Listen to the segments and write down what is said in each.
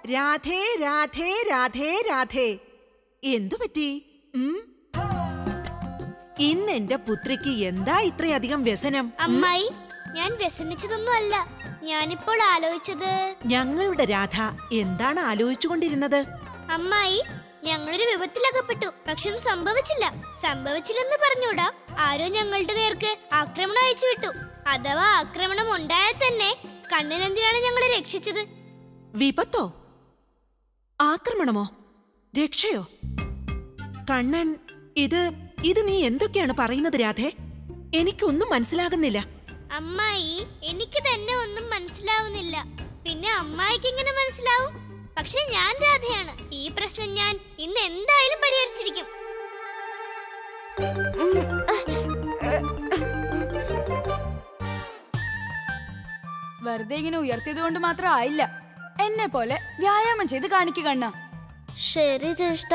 രാധേ രാധേ രാധേ രാധേ എന്തു പറ്റി ഉം? ഇന്ന് എന്റെ പുത്രിക്ക് എന്താ ഇത്രയധികം വ്യസനം അമ്മായി ഞാൻ വ്യസനിച്ചതൊന്നും അല്ല ഞാനിപ്പോൾ ആലോചിച്ചത് ഞങ്ങളുടെ രാധ എന്താണ് ആലോചിച്ചുകൊണ്ടിരുന്നത് അമ്മായി ഞങ്ങളൊരു വിപത്തിലകപ്പെട്ടു പക്ഷെ ഒന്നും സംഭവിച്ചില്ല സംഭവിച്ചില്ലെന്ന് പറഞ്ഞൂടാ ആരോ ഞങ്ങളുടെ നേർക്ക് ആക്രമണം അയച്ചു വിട്ടു അഥവാ ആക്രമണം ഉണ്ടായാൽ തന്നെ കണ്ണനെന്തിനാണ് ഞങ്ങളെ രക്ഷിച്ചത് വിപത്തോ ആക്രമണമോ രക്ഷയോ കണ്ണൻ ഇത് ഇത് നീ എന്തൊക്കെയാണ് പറയുന്നത് രാധേ എനിക്കൊന്നും മനസ്സിലാകുന്നില്ല അമ്മായി എനിക്ക് തന്നെ ഒന്നും മനസ്സിലാവുന്നില്ല പിന്നെ അമ്മായിക്ക് എങ്ങനെ മനസ്സിലാവും പക്ഷെ ഞാൻ രാധയാണ് ഈ പ്രശ്നം ഞാൻ ഇന്ന് എന്തായാലും പരിഹരിച്ചിരിക്കും വെറുതെ ഇങ്ങനെ ഉയർത്തിയത് കൊണ്ട് മാത്രം ആയില്ല എന്നെ പോലെ വ്യായാമം ചെയ്ത് കാണിക്കുക കണ്ണ ശരി ജ്യേഷ്ഠ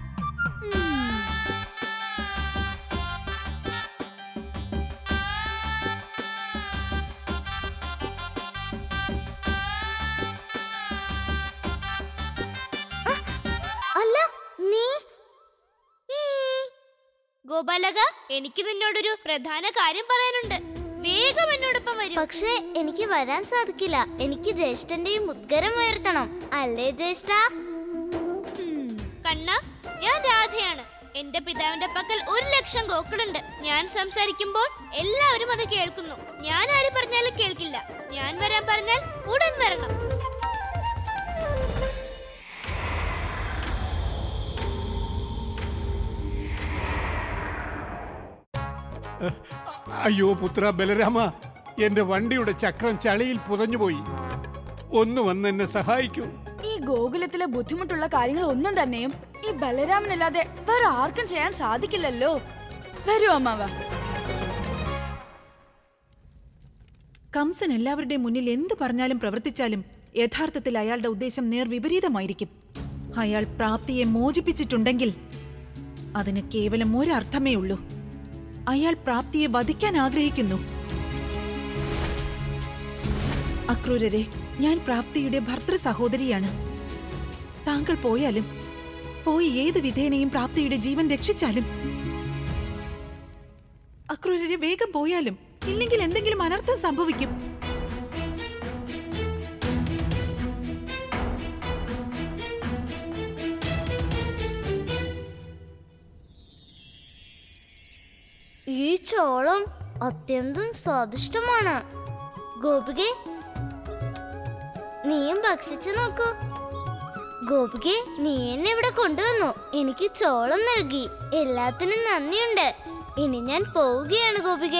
അല്ല നീ ഗോപാലക എനിക്ക് നിന്നോടൊരു പ്രധാന കാര്യം പറയാനുണ്ട് വേഗം എന്നോടൊപ്പം വരൂ പക്ഷേ എനിക്ക് വരാൻ സാധിക്കില്ല എനിക്ക് ജ്യേഷ്ഠന്റെയും ഉദ്ഗരം ഉയർത്തണം അല്ലേ ജ്യേഷ്ഠ കണ്ണ ഞാൻ രാധയാണ് എന്റെ പിതാവിന്റെ പക്കൽ ഒരു ലക്ഷം ഗോക്കളുണ്ട് ഞാൻ സംസാരിക്കുമ്പോൾ എല്ലാവരും അത് കേൾക്കുന്നു ഞാൻ ആര് പറഞ്ഞാലും കേൾക്കില്ല ഞാൻ വരാൻ പറഞ്ഞാൽ ഉടൻ വരണം അയ്യോ പുത്ര ബലരാമ എന്റെ വണ്ടിയുടെ ചക്രം ചളിയിൽ പുതഞ്ഞുപോയി ഒന്ന് വന്ന് എന്നെ സഹായിക്കൂ ഈ ഗോകുലത്തിലെ ബുദ്ധിമുട്ടുള്ള കാര്യങ്ങൾ ഒന്നും തന്നെയും ഈ ബലരാമനല്ലാതെ വേറെ ആർക്കും ചെയ്യാൻ സാധിക്കില്ലല്ലോ വരൂ അമ്മാവ കംസൻ എല്ലാവരുടെയും മുന്നിൽ എന്തു പറഞ്ഞാലും പ്രവർത്തിച്ചാലും യഥാർത്ഥത്തിൽ അയാളുടെ ഉദ്ദേശം നേർവിപരീതമായിരിക്കും അയാൾ പ്രാപ്തിയെ മോചിപ്പിച്ചിട്ടുണ്ടെങ്കിൽ അതിന് കേവലം ഒരർത്ഥമേ ഉള്ളൂ അയാൾ പ്രാപ്തിയെ വധിക്കാൻ ആഗ്രഹിക്കുന്നു അക്രൂരരെ ഞാൻ പ്രാപ്തിയുടെ ഭർത്തൃ സഹോദരിയാണ് താങ്കൾ പോയാലും പോയി ഏത് വിധേനയും പ്രാപ്തിയുടെ ജീവൻ രക്ഷിച്ചാലും അക്രൂരരെ വേഗം പോയാലും ഇല്ലെങ്കിൽ എന്തെങ്കിലും അനർത്ഥം സംഭവിക്കും ഈ ചോളം അത്യന്തം സ്വാദിഷ്ടമാണ് ഗോപികെ നീയും ഭക്ഷിച്ചു നോക്കൂ ഗോപികെ നീ എന്നെ ഇവിടെ കൊണ്ടുവന്നു എനിക്ക് ചോളം നൽകി എല്ലാത്തിനും നന്ദിയുണ്ട് ഇനി ഞാൻ പോവുകയാണ് ഗോപികെ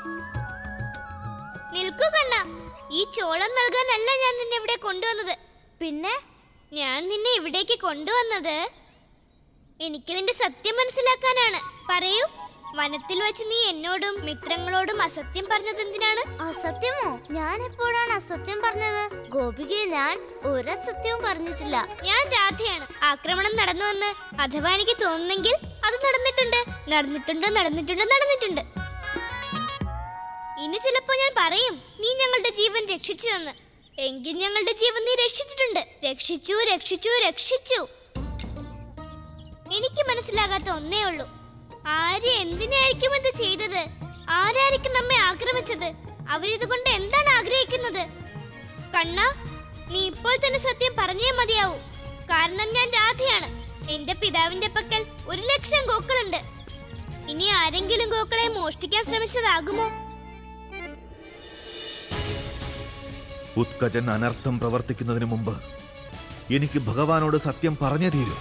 നിൽക്കൂ കണ്ണ ഈ ചോളം നൽകാനല്ല ഞാൻ നിന്നെ ഇവിടെ കൊണ്ടുവന്നത് പിന്നെ ഞാൻ നിന്നെ ഇവിടേക്ക് കൊണ്ടുവന്നത് എനിക്ക് നിന്റെ സത്യം മനസ്സിലാക്കാനാണ് പറയൂ വനത്തിൽ വെച്ച് നീ എന്നോടും മിത്രങ്ങളോടും അസത്യം പറഞ്ഞത് എന്തിനാണ് അസത്യമോ ഞാൻ എപ്പോഴാണ് അസത്യം പറഞ്ഞത് ഗോപികെ ഞാൻ ഒരസത്യവും പറഞ്ഞിട്ടില്ല ഞാൻ രാധയാണ് ആക്രമണം നടന്നുവെന്ന് അഥവാ എനിക്ക് തോന്നുന്നെങ്കിൽ അത് നടന്നിട്ടുണ്ട് നടന്നിട്ടുണ്ട് നടന്നിട്ടുണ്ട് നടന്നിട്ടുണ്ട് ഇനി ചിലപ്പോ ഞാൻ പറയും നീ ഞങ്ങളുടെ ജീവൻ രക്ഷിച്ചു എന്ന് എങ്കിൽ ഞങ്ങളുടെ ജീവൻ നീ രക്ഷിച്ചിട്ടുണ്ട് രക്ഷിച്ചു രക്ഷിച്ചു രക്ഷിച്ചു എനിക്ക് മനസ്സിലാകാത്ത ഒന്നേ ഉള്ളൂ ആര് എന്തിനായിരിക്കും ഇത് ചെയ്തത് ആരായിരിക്കും നമ്മെ ആക്രമിച്ചത് അവരിതുകൊണ്ട് എന്താണ് ആഗ്രഹിക്കുന്നത് കണ്ണ നീ ഇപ്പോൾ തന്നെ സത്യം പറഞ്ഞേ മതിയാവൂ കാരണം ഞാൻ രാധയാണ് എന്റെ പിതാവിന്റെ പക്കൽ ഒരു ലക്ഷം ഗോക്കളുണ്ട് ഇനി ആരെങ്കിലും ഗോക്കളെ മോഷ്ടിക്കാൻ ശ്രമിച്ചതാകുമോ ഉത്കജൻ അനർത്ഥം പ്രവർത്തിക്കുന്നതിന് മുമ്പ് എനിക്ക് ഭഗവാനോട് സത്യം പറഞ്ഞേ തീരൂ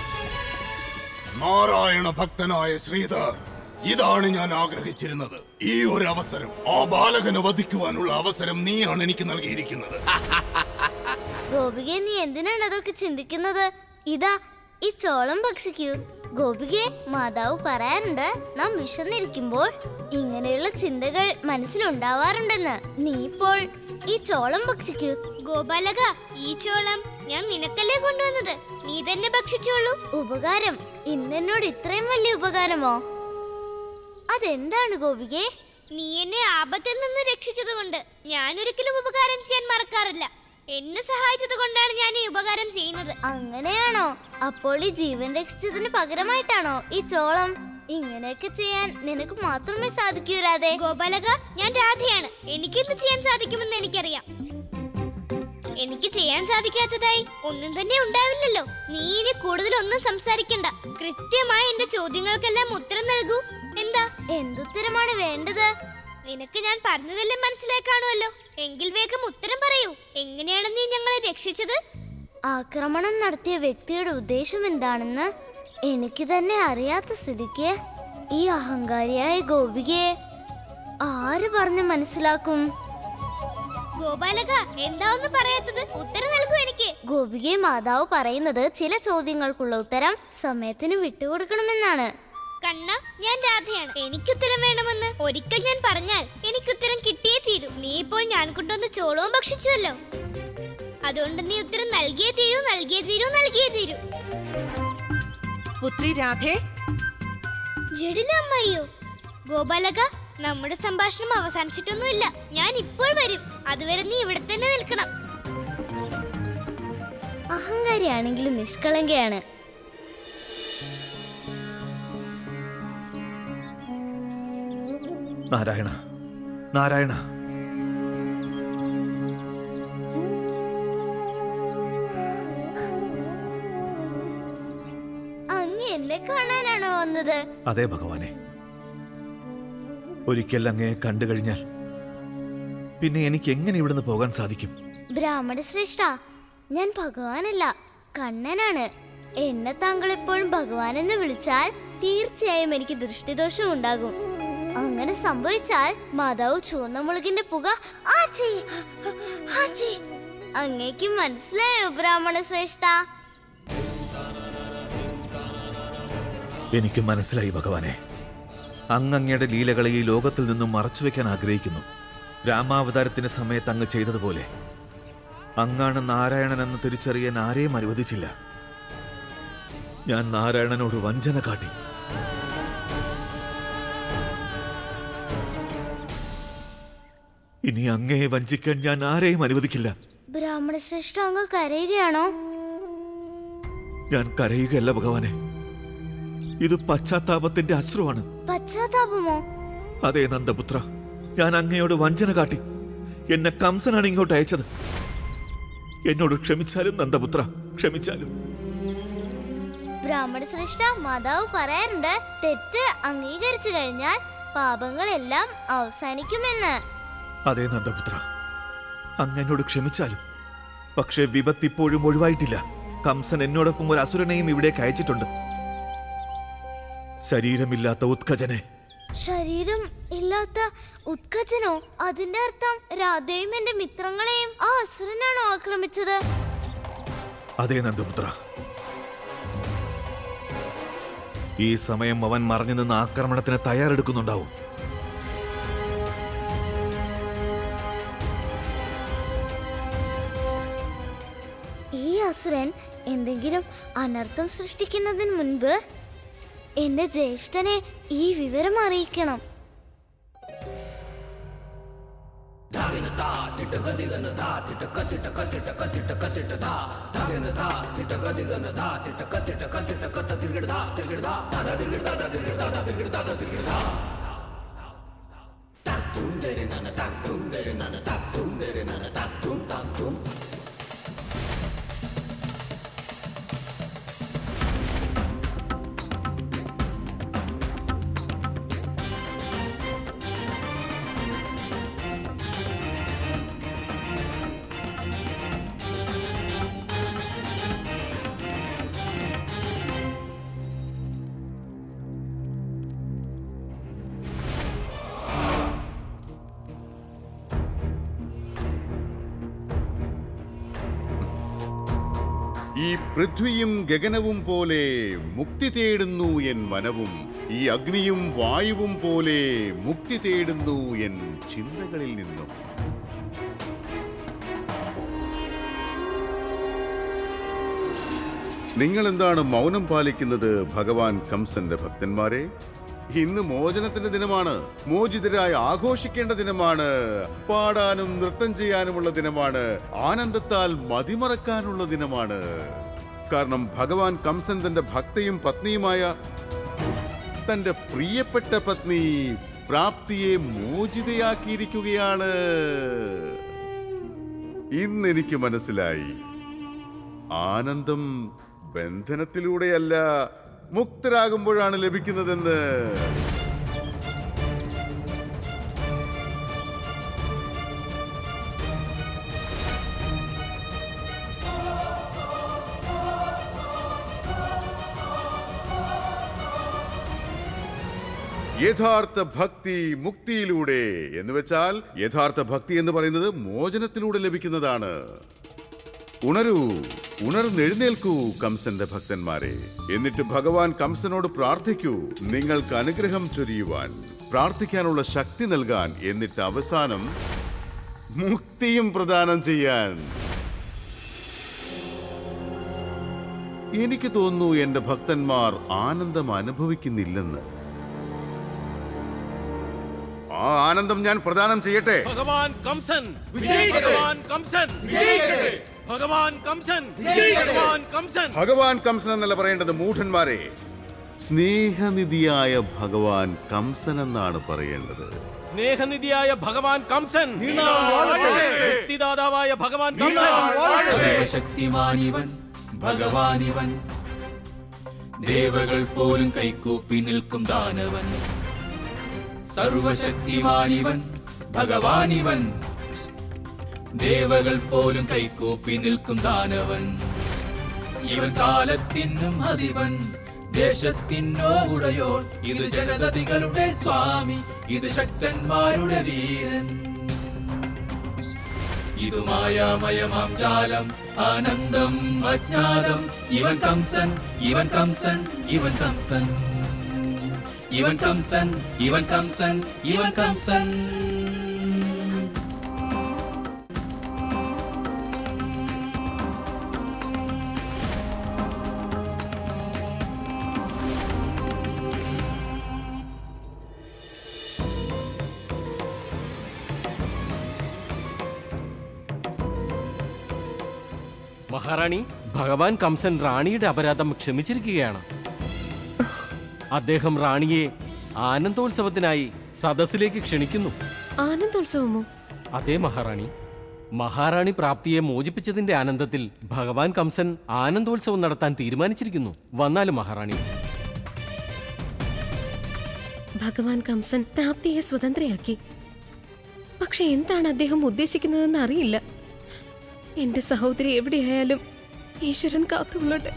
നാരായണ ഭക്തനായ ശ്രീധർ ഇതാണ് ഞാൻ ആഗ്രഹിച്ചിരുന്നത് ഈ ഒരു അവസരം ആ ബാലകനെ വധിക്കുവാനുള്ള അവസരം നീയാണ് എനിക്ക് നൽകിയിരിക്കുന്നത് ഗോപികെ നീ എന്തിനാണ് അതൊക്കെ ചിന്തിക്കുന്നത് ഇതാ ഈ ചോളം ഭക്ഷിക്കൂ ഗോപികെ മാതാവ് പറയാറുണ്ട് നാം വിശന്നിരിക്കുമ്പോൾ ഇങ്ങനെയുള്ള ചിന്തകൾ മനസ്സിലുണ്ടാവാറുണ്ടെന്ന് നീ ഇപ്പോൾ ഈ ചോളം ഭക്ഷിക്കൂ ഗോപാലക ഈ ചോളം ഞാൻ നിനക്കല്ലേ കൊണ്ടുവന്നത് നീ തന്നെ ഭക്ഷിച്ചോളൂ ഉപകാരം ഇന്നെന്നോട് ഇത്രയും വലിയ ഉപകാരമോ അതെന്താണ് ഗോപികെ നീ എന്നെ ആപത്തിൽ നിന്ന് രക്ഷിച്ചതുകൊണ്ട് ഞാൻ ഒരിക്കലും ഉപകാരം ചെയ്യാൻ മറക്കാറില്ല എന്നെ സഹായിച്ചത് കൊണ്ടാണ് ഞാൻ ഈ ഉപകാരം ചെയ്യുന്നത് അങ്ങനെയാണോ അപ്പോൾ ഈ ജീവൻ രക്ഷിച്ചതിന് പകരമായിട്ടാണോ ഈ ചോളം ഇങ്ങനെയൊക്കെ ചെയ്യാൻ നിനക്ക് മാത്രമേ സാധിക്കൂ രാധേ ഗോപാലക ഞാൻ രാധയാണ് എനിക്കെന്ത് ചെയ്യാൻ സാധിക്കുമെന്ന് എനിക്കറിയാം എനിക്ക് ചെയ്യാൻ സാധിക്കാത്തതായി ഒന്നും തന്നെ ഉണ്ടാവില്ലല്ലോ നീ ഇനി കൂടുതലൊന്നും സംസാരിക്കണ്ട കൃത്യമായി എന്റെ ചോദ്യങ്ങൾക്കെല്ലാം ഉത്തരം നൽകൂ എന്താ എന്തുത്തരമാണ് വേണ്ടത് നിനക്ക് ഞാൻ പറഞ്ഞതെല്ലാം മനസ്സിലായി കാണുമല്ലോ എങ്കിൽ വേഗം ഉത്തരം പറയൂ എങ്ങനെയാണ് നീ ഞങ്ങളെ രക്ഷിച്ചത് ആക്രമണം നടത്തിയ വ്യക്തിയുടെ ഉദ്ദേശം എന്താണെന്ന് എനിക്ക് തന്നെ അറിയാത്ത സ്ഥിതിക്ക് ഈ അഹങ്കാരിയായ ഗോപികയെ ആര് പറഞ്ഞു മനസ്സിലാക്കും ഗോപാലക എന്താ ഒന്നും പറയാത്തത് ഉത്തരം നൽകൂ എനിക്ക് ഗോപികയെ മാതാവ് പറയുന്നത് ചില ചോദ്യങ്ങൾക്കുള്ള ഉത്തരം സമയത്തിന് വിട്ടുകൊടുക്കണമെന്നാണ് കണ്ണ ഞാൻ രാധയാണ് എനിക്കുത്തരം വേണമെന്ന് ഒരിക്കൽ ഞാൻ പറഞ്ഞാൽ എനിക്കുത്തരം കിട്ടിയേ തീരൂ നീ ഇപ്പോൾ ഞാൻ കൊണ്ടുവന്ന ചോളവും ഭക്ഷിച്ചുവല്ലോ അതുകൊണ്ട് നീ ഉത്തരം നൽകിയേ തീരൂ നൽകിയേ തീരൂ നൽകിയേ തീരൂ പുത്രി രാധേ ജഡില അമ്മയോ ഗോപാലക നമ്മുടെ സംഭാഷണം അവസാനിച്ചിട്ടൊന്നുമില്ല ഞാൻ ഇപ്പോൾ വരും അതുവരെ നീ ഇവിടെ തന്നെ നിൽക്കണം അഹങ്കാരിയാണെങ്കിലും നിഷ്കളങ്കയാണ് നാരായണ നാരായണ അങ്ങ് എന്നെ കാണാനാണോ വന്നത് അതെ ഭഗവാനെ ഒരിക്കൽ അങ്ങയെ കണ്ടു കഴിഞ്ഞാൽ പിന്നെ എനിക്ക് എങ്ങനെ ഇവിടുന്ന് പോകാൻ സാധിക്കും ബ്രാഹ്മണ ശ്രേഷ്ഠ ഞാൻ ഭഗവാനല്ല കണ്ണനാണ് എന്നെ താങ്കൾ എപ്പോഴും ഭഗവാൻ എന്ന് വിളിച്ചാൽ തീർച്ചയായും എനിക്ക് ദൃഷ്ടിദോഷം ഉണ്ടാകും അങ്ങനെ സംഭവിച്ചാൽ മാതാവ് ചുവന്ന മുളകിന്റെ പുക ആച്ചി, ആച്ചി. അങ്ങേക്ക് മനസ്സിലായോ ബ്രാഹ്മണ ശ്രേഷ്ഠ എനിക്ക് മനസ്സിലായി ഭഗവാനെ അങ്ങയുടെ ലീലകളെ ഈ ലോകത്തിൽ നിന്നും മറച്ചുവെക്കാൻ ആഗ്രഹിക്കുന്നു രാമാവതാരത്തിന്റെ സമയത്ത് അങ്ങ് ചെയ്തതുപോലെ അങ്ങാണ് നാരായണൻ എന്ന് തിരിച്ചറിയാൻ ആരെയും അനുവദിച്ചില്ല ഞാൻ നാരായണനോട് വഞ്ചന കാട്ടി ഇനി അങ്ങയെ വഞ്ചിക്കാൻ ഞാൻ ആരെയും അനുവദിക്കില്ല ബ്രാഹ്മണ ശ്രേഷ്ഠ അങ്ങ് കരയുകയാണോ ഞാൻ കരയുകയല്ല ഭഗവാനെ ഇത് പശ്ചാത്താപത്തിന്റെ അശ്രുവാണ് പശ്ചാത്താപമോ അതെ നന്ദപുത്ര ഞാൻ അങ്ങയോട് വഞ്ചന കാട്ടി എന്നെ കംസനാണ് ഇങ്ങോട്ട് അയച്ചത് എന്നോട് ക്ഷമിച്ചാലും നന്ദപുത്ര ക്ഷമിച്ചാലും ബ്രാഹ്മണ ശ്രേഷ്ഠ മാതാവ് പറയാറുണ്ട് തെറ്റ് അംഗീകരിച്ചു കഴിഞ്ഞാൽ പാപങ്ങളെല്ലാം അവസാനിക്കുമെന്ന് അതെ നന്ദപുത്ര അങ്ങ് എന്നോട് ക്ഷമിച്ചാലും പക്ഷെ വിപത്ത് ഇപ്പോഴും ഒഴിവായിട്ടില്ല കംസൻ എന്നോടൊപ്പം ഒരു അസുരനെയും ഇവിടേക്ക് അയച്ചിട്ടുണ്ട് ശരീരമില്ലാത്ത ഉത്കജനെ ശരീരം ഇല്ലാത്ത ഉത്കജനോ അതിന്റെ അർത്ഥം രാധയും എന്റെ മിത്രങ്ങളെയും ആ അസുരനാണോ ആക്രമിച്ചത് അതേ നന്ദപുത്ര ഈ സമയം അവൻ മറഞ്ഞു നിന്ന് ആക്രമണത്തിന് തയ്യാറെടുക്കുന്നുണ്ടാവും ഈ അസുരൻ എന്തെങ്കിലും അനർത്ഥം സൃഷ്ടിക്കുന്നതിന് മുൻപ് എന്റെ ജ്യേഷ്ഠനെ ഈ വിവരം അറിയിക്കണം ഈ പൃഥ്വിയും ഗഗനവും പോലെ മുക്തി തേടുന്നു എൻ വനവും ഈ അഗ്നിയും വായുവും പോലെ മുക്തി തേടുന്നു എൻ ചിന്തകളിൽ നിന്നും നിങ്ങൾ എന്താണ് മൗനം പാലിക്കുന്നത് ഭഗവാൻ കംസന്റെ ഭക്തന്മാരെ ഇന്ന് മോചനത്തിന്റെ ദിനമാണ് മോചിതരായി ആഘോഷിക്കേണ്ട ദിനമാണ് പാടാനും നൃത്തം ചെയ്യാനുമുള്ള ദിനമാണ് ആനന്ദത്താൽ മതിമറക്കാനുള്ള ദിനമാണ് കാരണം ഭഗവാൻ കംസൻ തന്റെ ഭക്തയും പത്നിയുമായ തന്റെ പ്രിയപ്പെട്ട പത്നി പ്രാപ്തിയെ മോചിതയാക്കിയിരിക്കുകയാണ് ഇന്ന് എനിക്ക് മനസ്സിലായി ആനന്ദം ബന്ധനത്തിലൂടെയല്ല മുക്തരാകുമ്പോഴാണ് ലഭിക്കുന്നതെന്ന് യഥാർത്ഥ ഭക്തി മുക്തിയിലൂടെ എന്ന് വെച്ചാൽ യഥാർത്ഥ ഭക്തി എന്ന് പറയുന്നത് മോചനത്തിലൂടെ ലഭിക്കുന്നതാണ് ഉണരൂ ഉണർന്നെഴുന്നേൽക്കൂ കംസന്റെ ഭക്തന്മാരെ എന്നിട്ട് ഭഗവാൻ കംസനോട് പ്രാർത്ഥിക്കൂ നിങ്ങൾക്ക് അനുഗ്രഹം ചൊരിയുവാൻ പ്രാർത്ഥിക്കാനുള്ള ശക്തി നൽകാൻ എന്നിട്ട് അവസാനം മുക്തിയും പ്രദാനം ചെയ്യാൻ എനിക്ക് തോന്നുന്നു എന്റെ ഭക്തന്മാർ ആനന്ദം അനുഭവിക്കുന്നില്ലെന്ന് ആ ആനന്ദം ഞാൻ പ്രദാനം ചെയ്യട്ടെ ഭഗവാൻ കംസൻ ഭഗവാൻ കംസൻ ഭഗവാൻ കംസൻ ഭഗവാൻ കംസൻ ഭഗവാൻ കംസൻ എന്നല്ല പറയേണ്ടത് മൂഢന്മാരെ സ്നേഹനിധിയായ ഭഗവാൻ കംസൻ എന്നാണ് പറയേണ്ടത് സ്നേഹനിധിയായ ഭഗവാൻ കംസൻ മുക്തിദാതാവായ ഭഗവാൻ കംസൻ സർവശക്തിമാനിവൻ ഭഗവാനിവൻ ദേവകൾ പോലും കൈകൂപ്പി നിൽക്കും ദാനവൻ സർവശക്തിമാനിവൻ ഭഗവാനിവൻ ദേവകൾ പോലും കൈകൂപ്പി നിൽക്കും ദാനവൻ ഇവൻ കാലത്തിനും അധിപൻ ദേശത്തിനോ ഉടയോൻ ഇത് ജനതതികളുടെ സ്വാമി ഇത് ശക്തന്മാരുടെ വീരൻ ഇത് മായാമയമാം ജാലം ആനന്ദം അജ്ഞാതം ഇവൻ കംസൻ ഇവൻ കംസൻ ഇവൻ കംസൻ ഇവൻ കംസൻ ഇവൻ കംസൻ ഇവൻ കംസൻ മഹാറാണി ഭഗവാൻ കംസൻ റാണിയുടെ അപരാധം ക്ഷമിച്ചിരിക്കുകയാണ് അദ്ദേഹം റാണിയെ ആനന്ദോത്സവത്തിനായി സദസ്സിലേക്ക് ക്ഷണിക്കുന്നു ആനന്ദോത്സവമോ അതേ മഹാറാണി മഹാറാണി പ്രാപ്തിയെ മോചിപ്പിച്ചതിന്റെ ആനന്ദത്തിൽ ഭഗവാൻ കംസൻ ആനന്ദോത്സവം നടത്താൻ തീരുമാനിച്ചിരിക്കുന്നു വന്നാലും മഹാറാണി ഭഗവാൻ കംസൻ പ്രാപ്തിയെ സ്വതന്ത്രയാക്കി പക്ഷെ എന്താണ് അദ്ദേഹം ഉദ്ദേശിക്കുന്നതെന്ന് അറിയില്ല എന്റെ സഹോദരി എവിടെയായാലും ഈശ്വരൻ കാത്തുകൊള്ളട്ടെ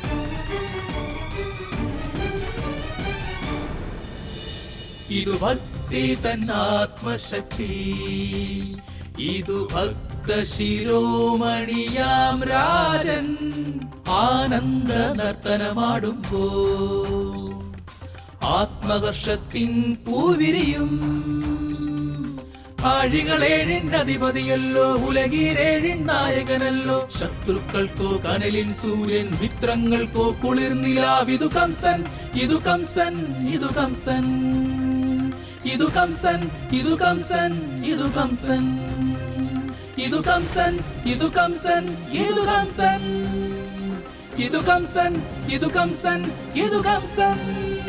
ഇതു ഭക്തി തന്നാത്മശക്തി ഇതു ഭക്ത ശിരോമണിയാം രാജൻ ആനന്ദ നർത്തനമാടുമ്പോ ആത്മഹർഷത്തിൻ പൂവിരിയും ആഴികളേഴിൻ അധിപതിയല്ലോ ഉലകീരേഴിൻ നായകനല്ലോ ശത്രുക്കൾക്കോ കനലിൻ സൂര്യൻ മിത്രങ്ങൾക്കോ കുളിർനിലാവിതു കംസൻ ഇതു കംസൻ ഇതു കംസൻ ഇതു കംസൻ ഇതു കംസൻ ഇതു കംസൻ ഇതു കംസൻ ഇതു കംസൻ ഇതു കംസൻ ഇതു കംസൻ ഇതു കംസൻ ഇതു കംസൻ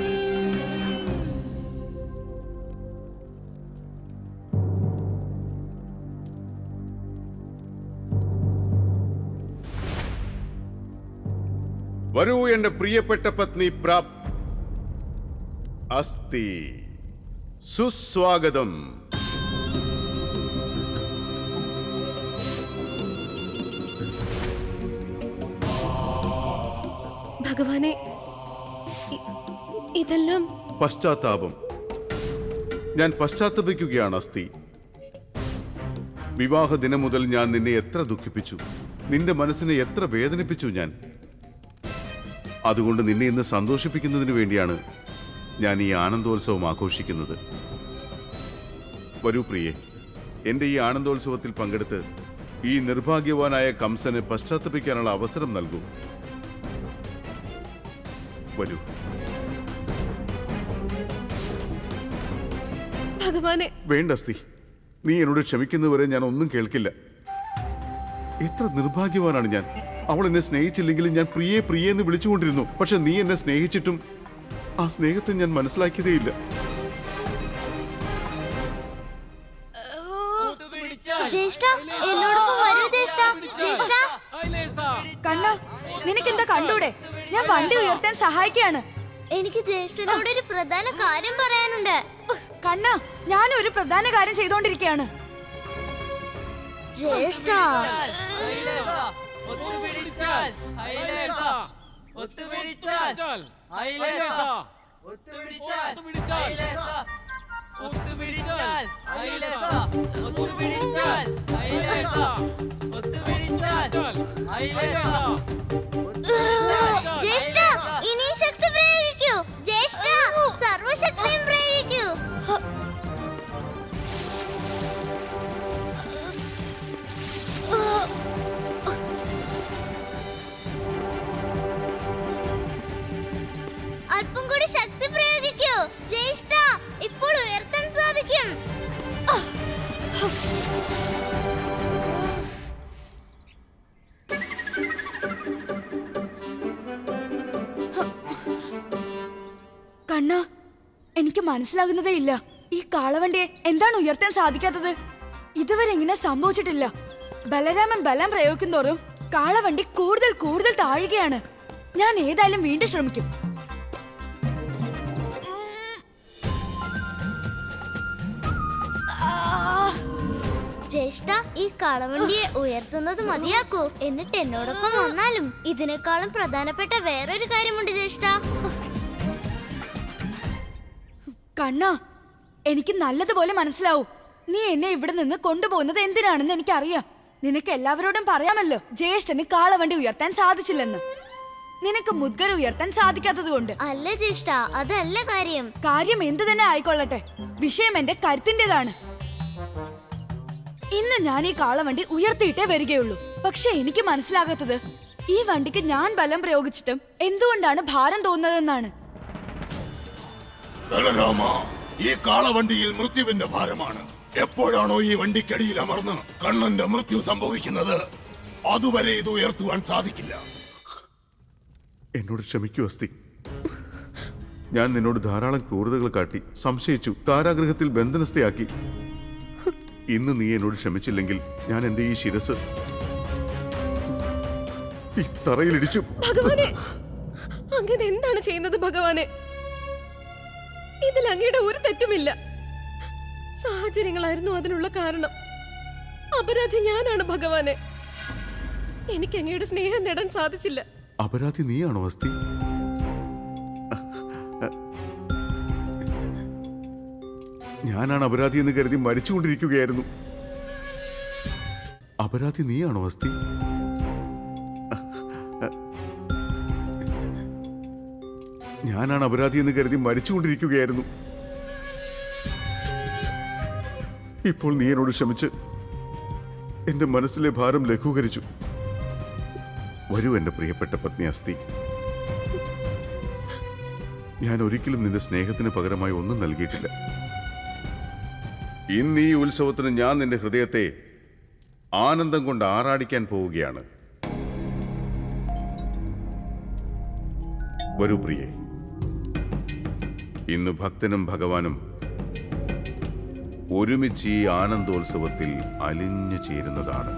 വരൂ എന്റെ പ്രിയപ്പെട്ട പത്നി പ്രാപ് അസ്തി സുസ്വാഗതം ഭഗവാനെ ഇ- ഇതെല്ലാം പശ്ചാത്താപം ഞാൻ പശ്ചാത്തപിക്കുകയാണ് അസ്തി വിവാഹ ദിനം മുതൽ ഞാൻ നിന്നെ എത്ര ദുഃഖിപ്പിച്ചു നിന്റെ മനസ്സിനെ എത്ര വേദനിപ്പിച്ചു ഞാൻ അതുകൊണ്ട് നിന്നെ ഇന്ന് സന്തോഷിപ്പിക്കുന്നതിന് വേണ്ടിയാണ് ഞാൻ ഈ ആനന്ദോത്സവം ആഘോഷിക്കുന്നത് വരൂ പ്രിയെ എന്റെ ഈ ആനന്ദോത്സവത്തിൽ പങ്കെടുത്ത് ഈ നിർഭാഗ്യവാനായ കംസന് പശ്ചാത്തപിക്കാനുള്ള അവസരം നൽകൂ വരൂ ഭഗവാനെ വേണ്ട അസ്തി നീ എന്നോട് ക്ഷമിക്കുന്നവരെ ഞാൻ ഒന്നും കേൾക്കില്ല എത്ര നിർഭാഗ്യവാനാണ് ഞാൻ അവൾ എന്നെ സ്നേഹിച്ചില്ലെങ്കിലും ഞാൻ പ്രിയേ പ്രിയേ എന്ന് വിളിച്ചുകൊണ്ടിരുന്നു പക്ഷെ നീ എന്നെ സ്നേഹിച്ചിട്ടും ആ സ്നേഹത്തെ ഞാൻ മനസ്സിലാക്കിയതേയില്ല ജ്യേഷ്ഠ എന്നോടൊപ്പം വരൂ ജ്യേഷ്ഠ ജ്യേഷ്ഠ കണ്ണ നിനക്കെന്താ കണ്ടൂടെ ഞാൻ വണ്ടി ഉയർത്താൻ സഹായിക്കാണ് എനിക്ക് ജ്യേഷ്ഠനോട് ഒരു പ്രധാന കാര്യം പറയാനുണ്ട് കണ്ണ ഞാൻ ഒരു പ്രധാന കാര്യം ചെയ്തോണ്ടിരിക്കുകയാണ് ജ്യേഷ്ഠ ജ്യേഷ്ഠ ഇനിയും ശക്തി പ്രയോഗിക്കൂ ജ്യേഷ്ഠ സർവശക്തിയും പ്രയോഗിക്കൂ അല്പം കൂടി ശക്തി പ്രയോഗിക്കൂ ജ്യേഷ്ഠ ഇപ്പോൾ ഉയർത്താൻ സാധിക്കും കണ്ണ എനിക്ക് മനസ്സിലാകുന്നതേ ഇല്ല ഈ കാളവണ്ടിയെ എന്താണ് ഉയർത്താൻ സാധിക്കാത്തത് ഇതുവരെ ഇങ്ങനെ സംഭവിച്ചിട്ടില്ല ബലരാമൻ ബലം പ്രയോഗിക്കും തോറും കാളവണ്ടി കൂടുതൽ കൂടുതൽ താഴുകയാണ് ഞാൻ ഏതായാലും വീണ്ടും ശ്രമിക്കും ജ്യേഷ്ഠ ഈ കളവണ്ടിയെ ഉയർത്തുന്നത് മതിയാക്കൂ എന്നിട്ട് എന്നോടൊപ്പം വന്നാലും ഇതിനേക്കാളും പ്രധാനപ്പെട്ട വേറൊരു കാര്യമുണ്ട് ജ്യേഷ്ഠ കണ്ണ എനിക്ക് നല്ലതുപോലെ മനസ്സിലാവും നീ എന്നെ ഇവിടെ നിന്ന് കൊണ്ടുപോകുന്നത് എന്തിനാണെന്ന് എനിക്കറിയാം നിനക്ക് എല്ലാവരോടും പറയാമല്ലോ ജ്യേഷ്ഠന് കാളവണ്ടി ഉയർത്താൻ സാധിച്ചില്ലെന്ന് നിനക്ക് മുദ്ഗര ഉയർത്താൻ സാധിക്കാത്തത് കൊണ്ട് അല്ല ജ്യേഷ്ഠ അതല്ല കാര്യം കാര്യം എന്തു തന്നെ ആയിക്കൊള്ളട്ടെ വിഷയം എന്റെ കരുത്തിൻ്റെതാണ് ഇന്ന് ഞാൻ ഈ കാളവണ്ടി ഉയർത്തിയിട്ടേ വരികയുള്ളൂ പക്ഷെ എനിക്ക് മനസ്സിലാകാത്തത് ഈ വണ്ടിക്ക് ഞാൻ ബലം പ്രയോഗിച്ചിട്ടും എന്തുകൊണ്ടാണ് ഭാരം തോന്നുന്നതെന്നാണ് ബലരാമ ഈ കാളവണ്ടിയിൽ മൃത്യുവിന്റെ ഭാരമാണ് എപ്പോഴാണോ ഈ വണ്ടിക്കടിയിൽ അമർന്ന് കണ്ണന്റെ മൃത്യു സംഭവിക്കുന്നത് അതുവരെ ഇത് ഉയർത്തുവാൻ സാധിക്കില്ല എന്നോട് ക്ഷമിക്കൂ അസ്തി ഞാൻ നിന്നോട് ധാരാളം ക്രൂരതകൾ കാട്ടി സംശയിച്ചു കാരാഗൃഹത്തിൽ ബന്ധനസ്ഥയാക്കി ഇന്ന് നീ എന്നോട് ക്ഷമിച്ചില്ലെങ്കിൽ ഞാൻ എന്റെ ഈ ശിരസ് ഈ തറയിലിടിച്ചു ഭഗവാനെ അങ്ങനെ എന്താണ് ചെയ്യുന്നത് ഭഗവാനെ ഇതിൽ അങ്ങയുടെ ഒരു തെറ്റുമില്ല സാഹചര്യങ്ങളായിരുന്നു അതിനുള്ള കാരണം അപരാധി ഞാനാണ് ഭഗവാനെ എനിക്ക് അങ്ങയുടെ സ്നേഹം നേടാൻ സാധിച്ചില്ല അപരാധി നീയാണോ അസ്തി ഞാനാണ് അപരാധി എന്ന് കരുതി മരിച്ചുകൊണ്ടിരിക്കുകയായിരുന്നു അപരാധി നീയാണോ അസ്തി ഞാനാണ് അപരാധി എന്ന് കരുതി മരിച്ചുകൊണ്ടിരിക്കുകയായിരുന്നു ഇപ്പോൾ നീ എന്നോട് ക്ഷമിച്ച് എന്റെ മനസ്സിലെ ഭാരം ലഘൂകരിച്ചു വരൂ എന്റെ പ്രിയപ്പെട്ട പത്നി അസ്തി ഞാൻ ഒരിക്കലും നിന്റെ സ്നേഹത്തിന് പകരമായി ഒന്നും നൽകിയിട്ടില്ല ഇന്ന് ഈ ഉത്സവത്തിന് ഞാൻ നിന്റെ ഹൃദയത്തെ ആനന്ദം കൊണ്ട് ആറാടിക്കാൻ പോവുകയാണ് വരൂ പ്രിയേ ഇന്ന് ഭക്തനും ഭഗവാനും ഒരുമിച്ച് ഈ ആനന്ദോത്സവത്തിൽ അലിഞ്ഞു ചേരുന്നതാണ്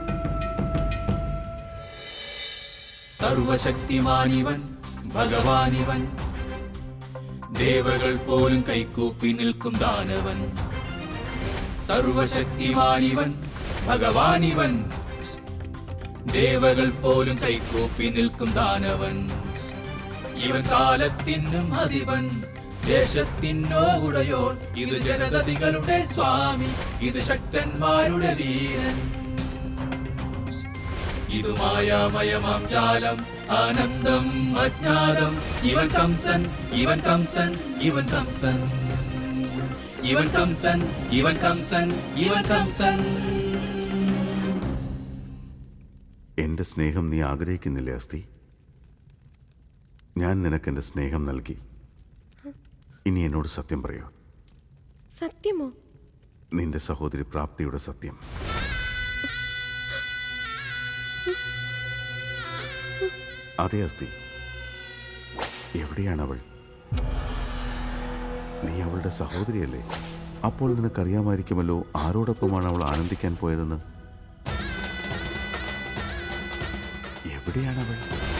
സർവശക്തിമാനിവൻ ഭഗവാനിവൻ ദേവകൾ പോലും കൈകൂപ്പി നിൽക്കും ദാനവൻ സർവശക്തിമാനിവൻ ഭഗവാനിവൻ ദേവകൾ പോലും കൈകൂപ്പി നിൽക്കും ദാനവൻ ഇവൻ കാലത്തിനും അധിപൻ ദേശത്തിനോ ഉടയോൻ ഇത് ജനതതികളുടെ സ്വാമി ഇത് ശക്തന്മാരുടെ വീരൻ ഇത് മായാമയമാം ജാലം ആനന്ദം അജ്ഞാതം ഇവൻ കംസൻ ഇവൻ കംസൻ ഇവൻ കംസൻ ഇവൻ കംസൻ ഇവൻ കംസൻ ഇവൻ കംസൻ എന്റെ സ്നേഹം നീ ആഗ്രഹിക്കുന്നില്ലേ അസ്തി ഞാൻ നിനക്ക് എന്റെ സ്നേഹം നൽകി ഇനി എന്നോട് സത്യം പറയൂ സത്യമോ നിന്റെ സഹോദരി പ്രാപ്തിയുടെ സത്യം അതെ അസ്തി എവിടെയാണ് അവൾ നീ അവളുടെ സഹോദരിയല്ലേ അപ്പോൾ നിനക്കറിയാമായിരിക്കുമല്ലോ ആരോടൊപ്പമാണ് അവൾ ആനന്ദിക്കാൻ പോയതെന്ന് എവിടെയാണ് അവൾ